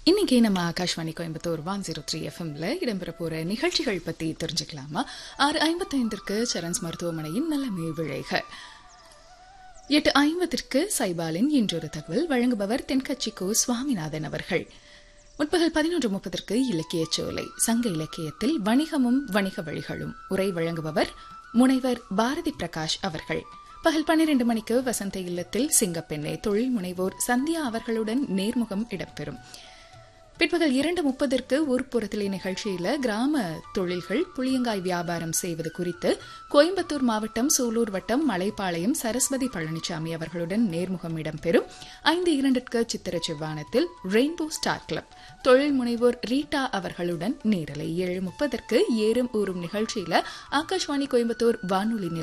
இன்னைக்கு நம்ம Akashvani Coimbatore one zero three எஃப்எம்ல இடம்பெற போற நிகழ்ச்சிகள் பத்தி தெரிஞ்சுக்கலாமா ஆறு ஐம்பத்தைந்திற்கு சரண்ஸ் மருத்துவமனையின் நலமே விழைக எட்டு ஐம்பத்திற்கு சைபாலின் இன்றொரு தகவல் வழங்குபவர் தென்கட்சி கோ சுவாமிநாதன் அவர்கள் முற்பகல் பதினொன்று முப்பதற்கு இலக்கிய சோலை சங்க இலக்கியத்தில் வணிகமும் வணிக வழிகளும் உரை வழங்குபவர் முனைவர் பாரதி பிரகாஷ் அவர்கள் பகல் பன்னிரண்டு மணிக்கு வசந்த இல்லத்தில் சிங்கப்பெண்ணே தொழில் முனைவோர் சந்தியா அவர்களுடன் நேர்முகம் இடம்பெறும் பிற்பகல் இரண்டு முப்பதற்கு ஊர்ப்புறத்திலே நிகழ்ச்சியில கிராம தொழில்கள் புளியங்காய் வியாபாரம் செய்வது குறித்து கோயம்புத்தூர் மாவட்டம் சூலூர் வட்டம் மலைப்பாளையம் சரஸ்வதி பழனிசாமி அவர்களுடன் நேர்முகம் இடம்பெறும் ஐந்து இரண்டிற்கு சித்திர செவ்வானத்தில் ரெயின்போ ஸ்டார் கிளப் தொழில் முனைவோர் ரீட்டா அவர்களுடன் நேரலை ஏழு முப்பதற்கு ஏறும் ஊறும் நிகழ்ச்சியில ஆகாஷ்வாணி கோயம்புத்தூர் வானொலி